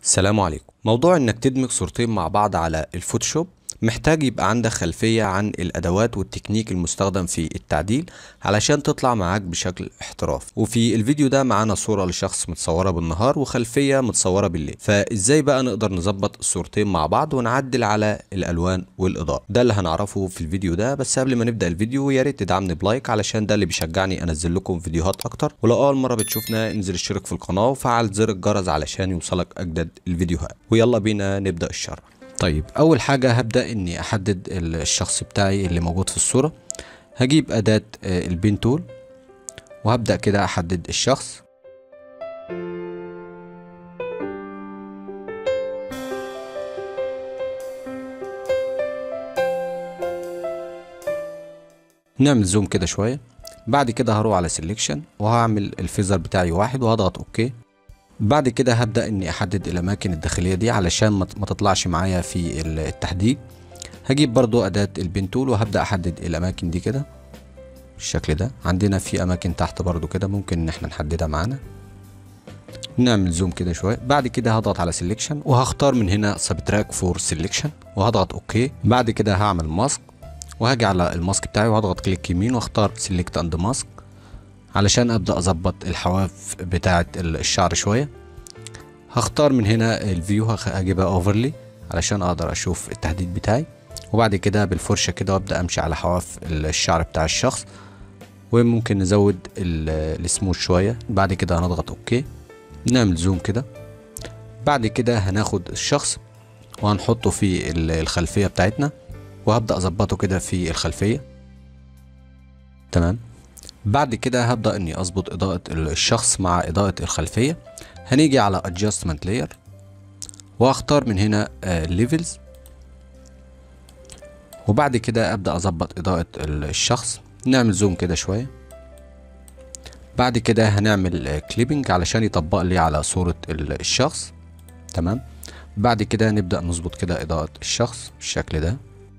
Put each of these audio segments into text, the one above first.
السلام عليكم موضوع انك تدمج صورتين مع بعض على الفوتوشوب محتاج يبقى عندك خلفية عن الأدوات والتكنيك المستخدم في التعديل علشان تطلع معاك بشكل احترافي وفي الفيديو ده معانا صورة لشخص متصورة بالنهار وخلفية متصورة بالليل فازاي بقى نقدر نظبط الصورتين مع بعض ونعدل على الألوان والإضاءة ده اللي هنعرفه في الفيديو ده بس قبل ما نبدأ الفيديو يا ريت تدعمني بلايك علشان ده اللي بيشجعني أنزل لكم فيديوهات أكتر ولو أول مرة بتشوفنا انزل اشترك في القناة وفعل زر الجرس علشان يوصلك أجدد الفيديوهات ويلا بينا نبدأ الشرح طيب اول حاجة هبدأ اني احدد الشخص بتاعي اللي موجود في الصورة هجيب اداة آه، البين تول وهبدأ كده احدد الشخص نعمل زوم كده شوية بعد كده هروح على سيلكشن وهعمل الفيزر بتاعي واحد وهضغط اوكي بعد كده هبدأ اني احدد الاماكن الداخلية دي علشان ما ما تطلعش معايا في التحديد هجيب برضو اداة البين تول وهبدأ احدد الاماكن دي كده بالشكل ده عندنا في اماكن تحت برضو كده ممكن ان احنا نحددها معانا نعمل زوم كده شوية بعد كده هضغط على سيلكشن وهختار من هنا سبتراك فور سيلكشن وهضغط اوكي بعد كده هعمل ماسك وهاجي على الماسك بتاعي وهضغط كليك يمين واختار سيلكت اند ماسك علشان ابدا اظبط الحواف بتاعه الشعر شويه هختار من هنا الفيو هجيبها اوفرلي علشان اقدر اشوف التحديد بتاعي وبعد كده بالفرشه كده وابدا امشي على حواف الشعر بتاع الشخص وممكن نزود السموث شويه بعد كده هنضغط اوكي نعمل زوم كده بعد كده هناخد الشخص وهنحطه في الخلفيه بتاعتنا وهبدا اظبطه كده في الخلفيه تمام بعد كده هبدأ اني اظبط اضاءة الشخص مع اضاءة الخلفية هنيجي على adjustment layer واختار من هنا levels وبعد كده ابدأ اظبط اضاءة الشخص نعمل زوم كده شوية بعد كده هنعمل كليبنج علشان يطبق لي على صورة الشخص تمام بعد كده نبدأ نظبط كده اضاءة الشخص بالشكل ده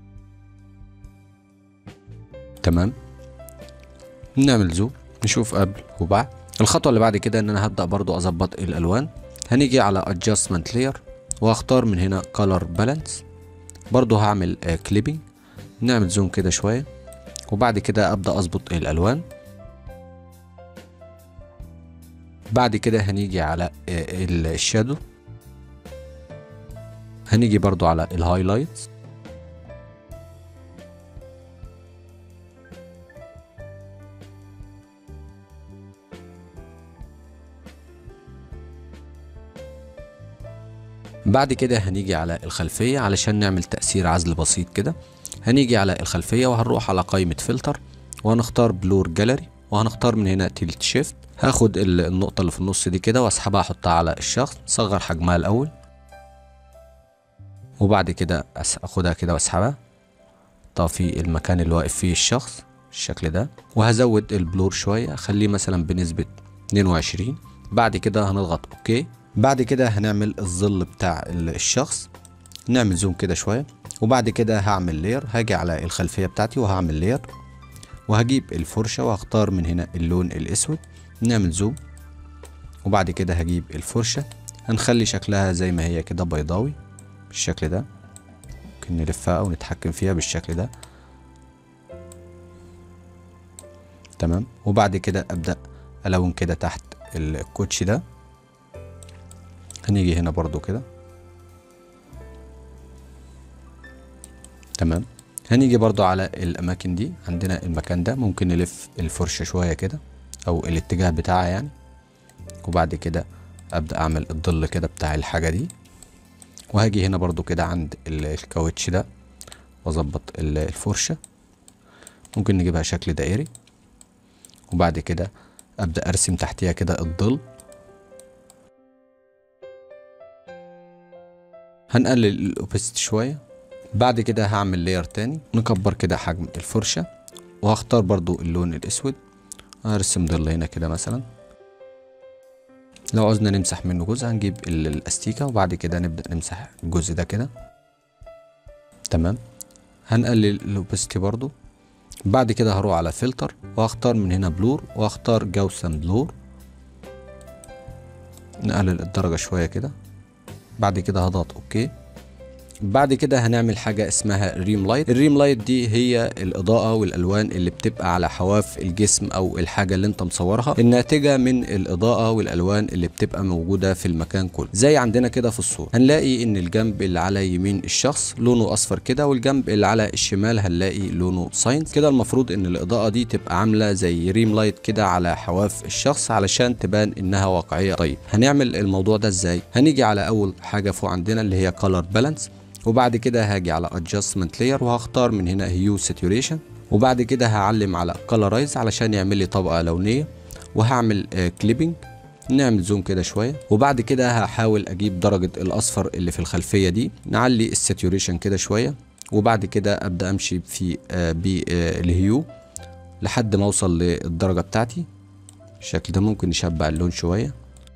تمام نعمل زوم نشوف قبل وبعد الخطوة اللي بعد كده ان انا هبدأ برضو اظبط الالوان هنيجي على adjustment layer واختار من هنا color balance برضو هعمل كليبنج نعمل زوم كده شوية وبعد كده ابدأ اظبط الالوان بعد كده هنيجي على الشادو هنيجي برضو على الهايلايتس بعد كده هنيجي على الخلفية علشان نعمل تأثير عزل بسيط كده هنيجي على الخلفية وهنروح على قائمة فلتر وهنختار بلور جاليري وهنختار من هنا تيلت شيفت هاخد النقطة اللي في النص دي كده واسحبها احطها على الشخص صغر حجمها الاول وبعد كده اخدها كده واسحبها احطها في المكان اللي واقف فيه الشخص بالشكل ده وهزود البلور شوية اخليه مثلا بنسبة 22 بعد كده هنضغط اوكي بعد كده هنعمل الظل بتاع الشخص نعمل زوم كده شوية وبعد كده هعمل لير هاجي على الخلفية بتاعتي وهعمل لير وهجيب الفرشة وهختار من هنا اللون الاسود نعمل زوم وبعد كده هجيب الفرشة هنخلي شكلها زي ما هي كده بيضاوي بالشكل ده ممكن نلفها او نتحكم فيها بالشكل ده تمام وبعد كده ابدأ الون كده تحت الكوتش ده هنيجي هنا برضو كده تمام هنيجي برضو على الاماكن دي عندنا المكان ده ممكن نلف الفرشة شوية كده او الاتجاه بتاعها يعني وبعد كده ابدأ اعمل الظل كده بتاع الحاجة دي وهاجي هنا برضو كده عند الكاوتش ده واظبط الفرشة ممكن نجيبها شكل دائري وبعد كده ابدأ ارسم تحتيها كده الظل هنقلل الاوبستي شوية بعد كده هعمل لاير تاني نكبر كده حجم الفرشة وهختار برضو اللون الاسود هرسم ظل هنا كده مثلا لو عاوزنا نمسح منه جزء هنجيب الاستيكة وبعد كده نبدأ نمسح الجزء ده كده تمام هنقلل الاوبستي برضو بعد كده هروح على فلتر وهختار من هنا بلور وهختار جوسم بلور نقلل الدرجة شوية كده بعد كده هضغط اوكي بعد كده هنعمل حاجة اسمها الريم لايت الريم لايت دي هي الإضاءة والألوان اللي بتبقى على حواف الجسم أو الحاجة اللي انت مصورها الناتجة من الإضاءة والألوان اللي بتبقى موجودة في المكان كله زي عندنا كده في الصورة هنلاقي إن الجنب اللي على يمين الشخص لونه أصفر كده والجنب اللي على الشمال هنلاقي لونه ساينس كده المفروض إن الإضاءة دي تبقى عاملة زي ريم لايت كده على حواف الشخص علشان تبان إنها واقعية طيب هنعمل الموضوع ده إزاي هنيجي على أول حاجة فوق عندنا اللي هي color balance وبعد كده هاجي على adjustment layer وهختار من هنا hue saturation وبعد كده هعلم على colorize علشان يعمل لي طبقة لونية وهعمل كليبنج نعمل زوم كده شوية وبعد كده هحاول اجيب درجة الاصفر اللي في الخلفية دي نعلي الساتوريشن كده شوية وبعد كده ابدا امشي في بالهيو لحد ما اوصل للدرجة بتاعتي الشكل ده ممكن نشبع اللون شوية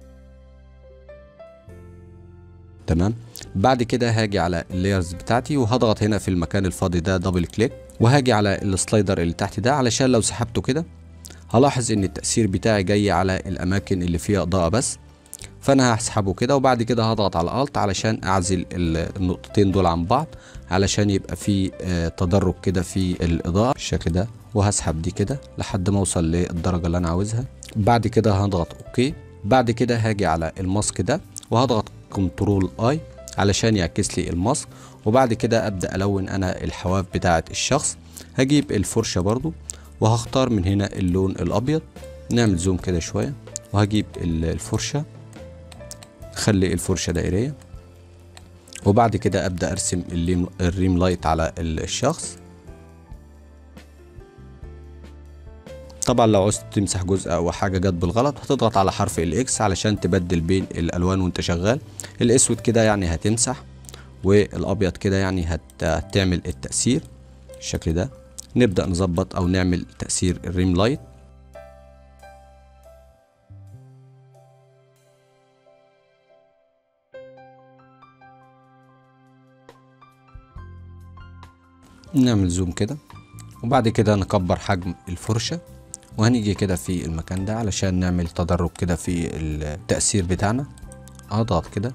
تمام بعد كده هاجي على اللايرز بتاعتي وهضغط هنا في المكان الفاضي ده دبل كليك وهاجي على السلايدر اللي تحت ده علشان لو سحبته كده هلاحظ ان التأثير بتاعي جاي على الاماكن اللي فيها اضاءة بس فانا هسحبه كده وبعد كده هضغط على الالت علشان اعزل النقطتين دول عن بعض علشان يبقى في تدرج كده في الاضاءة بالشكل ده وهسحب دي كده لحد ما اوصل للدرجة اللي انا عاوزها بعد كده هضغط اوكي بعد كده هاجي على الماسك ده وهضغط كنترول اي علشان يعكس لي الماسك وبعد كده ابدا الون انا الحواف بتاعه الشخص هجيب الفرشه برضو وهختار من هنا اللون الابيض نعمل زوم كده شويه وهجيب الفرشه خلي الفرشه دائريه وبعد كده ابدا ارسم الريم لايت على الشخص طبعا لو عاوز تمسح جزء او حاجه جت بالغلط هتضغط على حرف الاكس علشان تبدل بين الالوان وانت شغال الاسود كده يعني هتمسح والابيض كده يعني هتعمل التاثير الشكل ده نبدا نظبط او نعمل تاثير الريم لايت نعمل زوم كده وبعد كده نكبر حجم الفرشه وهنيجي كده في المكان ده علشان نعمل تدرج كده في التأثير بتاعنا اضغط كده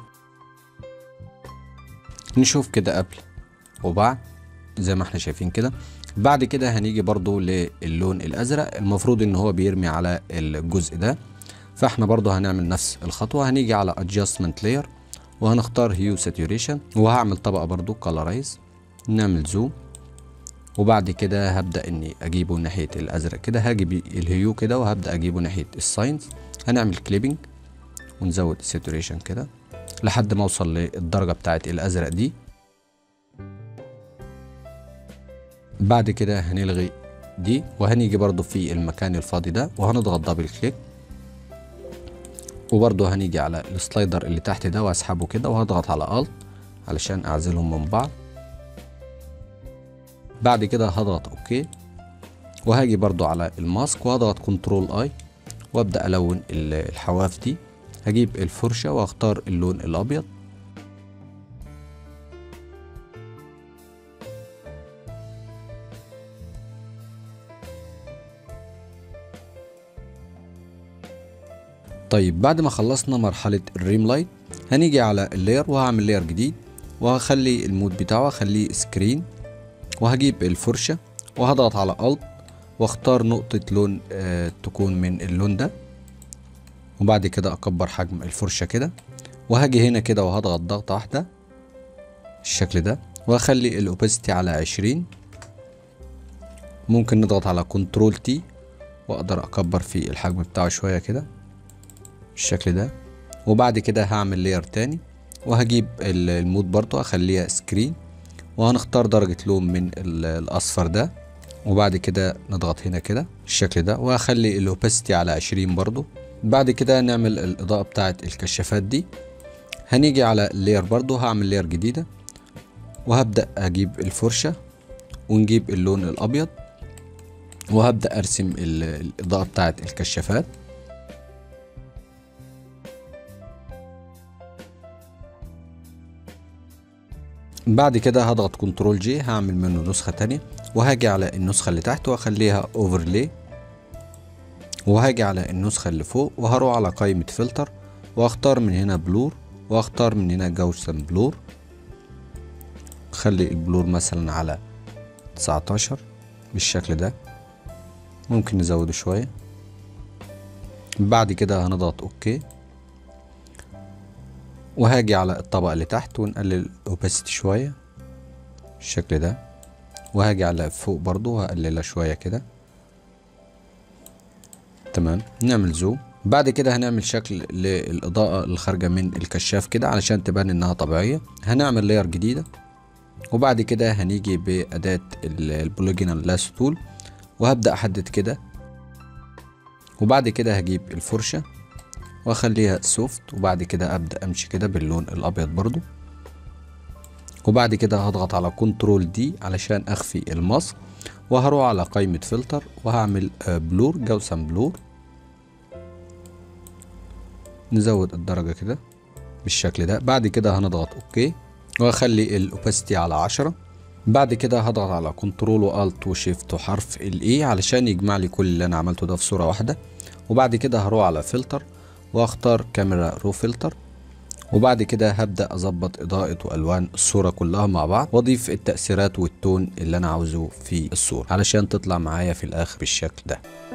نشوف كده قبل وبعد زي ما احنا شايفين كده بعد كده هنيجي برضو للون الازرق المفروض ان هو بيرمي على الجزء ده فاحنا برضو هنعمل نفس الخطوة هنيجي على adjustment layer وهنختار hue saturation وهعمل طبقة برضو colorize نعمل زوم وبعد كده هبدأ اني اجيبه ناحية الازرق كده هاجي الهيو كده وهبدأ اجيبه ناحية الساينز هنعمل كليبنج ونزود الساتوريشن كده لحد ما اوصل للدرجة بتاعت الازرق دي بعد كده هنلغي دي وهنيجي برضو في المكان الفاضي ده وهنضغط دبل كليك وبرضو هنيجي على السلايدر اللي تحت ده واسحبه كده وهضغط على الت علشان اعزلهم من بعض بعد كده هضغط اوكي وهاجي برضو على الماسك وهضغط كنترول اي وابدا الون الحواف دي هجيب الفرشه واختار اللون الابيض طيب بعد ما خلصنا مرحلة الريم لايت هنيجي على اللاير وهعمل لاير جديد وهخلي المود بتاعه اخليه سكرين وهجيب الفرشة وهضغط على Alt واختار نقطة لون آه تكون من اللون ده وبعد كده اكبر حجم الفرشة كده وهاجي هنا كده وهضغط ضغطة واحدة الشكل ده وهخلي الاوباسيتي على عشرين ممكن نضغط على كنترول تي واقدر اكبر في الحجم بتاعه شوية كده بالشكل ده وبعد كده هعمل لاير تاني وهجيب المود برضو اخليها سكرين وهنختار درجة لون من الأصفر ده وبعد كده نضغط هنا كده الشكل ده وهخلي الاوباسيتي على عشرين برضو بعد كده نعمل الإضاءة بتاعة الكشافات دي هنيجي على اللاير برضو هعمل لاير جديدة وهبدأ أجيب الفرشة ونجيب اللون الأبيض وهبدأ أرسم الإضاءة بتاعة الكشافات بعد كده هضغط كنترول جي هعمل منه نسخة تانية وهاجي على النسخة اللي تحت واخليها اوفرلي وهاجي على النسخة اللي فوق وهروح على قائمة فلتر واختار من هنا بلور واختار من هنا جوسن بلور خلي البلور مثلا على 19 بالشكل ده ممكن نزوده شوية بعد كده هنضغط اوكي وهاجي على الطبقة اللي تحت ونقلل الاوباسيتي شوية بالشكل ده وهاجي على فوق برضو وهقللها شوية كده تمام نعمل زوم بعد كده هنعمل شكل للإضاءة اللي خارجة من الكشاف كده علشان تبان إنها طبيعية هنعمل لاير جديدة وبعد كده هنيجي بأداة البوليجونال لاس تول وهبدأ أحدد كده وبعد كده هجيب الفرشة واخليها سوفت وبعد كده ابدا امشي كده باللون الابيض برضو وبعد كده هضغط على كنترول دي علشان اخفي الماسك وهروح على قائمة فلتر وهعمل بلور جوسن بلور نزود الدرجة كده بالشكل ده بعد كده هنضغط اوكي واخلي الاوباسيتي على عشرة بعد كده هضغط على كنترول والت وشيفت وحرف الاي علشان يجمع لي كل اللي انا عملته ده في صورة واحدة وبعد كده هروح على فلتر واختار كاميرا رو فلتر وبعد كده هبدأ أظبط إضاءة وألوان الصورة كلها مع بعض وأضيف التأثيرات والتون اللي أنا عاوزه في الصورة علشان تطلع معايا في الآخر بالشكل ده